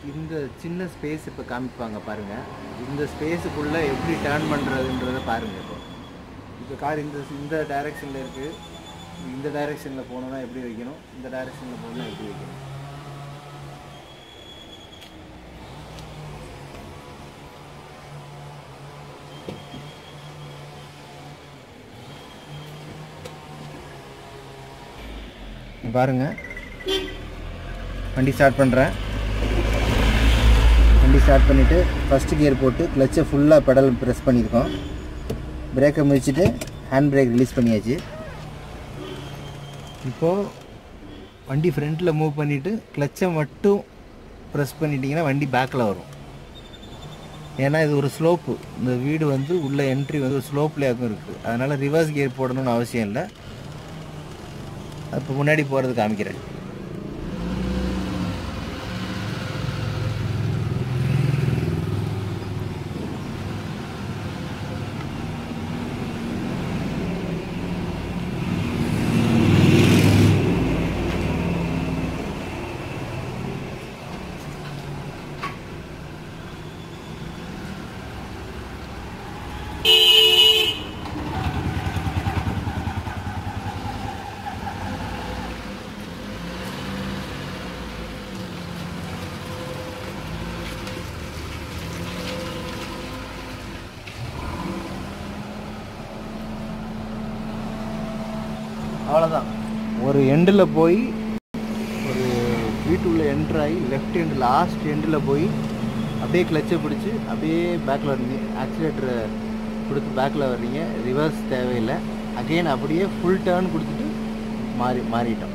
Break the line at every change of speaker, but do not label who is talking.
இந்த சின்ன ஸ்பேஸ் இப்போ காமிப்பாங்க பாருங்கள் இந்த ஸ்பேஸுக்குள்ளே எப்படி டேர்ன் பண்ணுறதுன்றதை பாருங்கள் இப்போ இப்போ கார் இந்த இந்த டைரெக்ஷனில் இருக்குது இந்த டைரெக்ஷனில் போகணுன்னா எப்படி வைக்கணும் இந்த டைரெக்ஷனில் போகணுன்னா எப்படி வைக்கணும் பாருங்க வண்டி ஸ்டார்ட் பண்ணுறேன் வண்டி ஸ்டார்ட் பண்ணிவிட்டு ஃபஸ்ட்டு கியர் போட்டு கிளச்சை ஃபுல்லாக பெடல் ப்ரெஸ் பண்ணியிருக்கோம் பிரேக்கை முடிச்சுட்டு ஹேண்ட் பிரேக் ரிலீஸ் பண்ணியாச்சு இப்போது வண்டி ஃப்ரண்ட்டில் மூவ் பண்ணிவிட்டு கிளச்சை மட்டும் ப்ரெஸ் பண்ணிட்டீங்கன்னா வண்டி பேக்கில் வரும் ஏன்னா இது ஒரு ஸ்லோப்பு இந்த வீடு வந்து உள்ள என்ட்ரி வந்து ஒரு ஸ்லோப்லேயாக்கும் இருக்குது அதனால் ரிவர்ஸ் கியர் போடணும்னு அவசியம் இல்லை இப்போ முன்னாடி போகிறது காமிக்கிறேன் அவ்வளோதான் ஒரு எண்டில் போய் ஒரு வீட்டுள்ள என்ட்ரு ஆகி லெஃப்ட் எண்டு லாஸ்ட் எண்டில் போய் அப்படியே கிளச்சை பிடிச்சி அப்படியே பேக்கில் வர்றீங்க ஆக்சிலேட்டரை கொடுத்து பேக்கில் வர்றீங்க ரிவர்ஸ் தேவையில்லை அகைன் அப்படியே ஃபுல் டேர்ன் கொடுத்துட்டு மாறி மாறிட்டோம்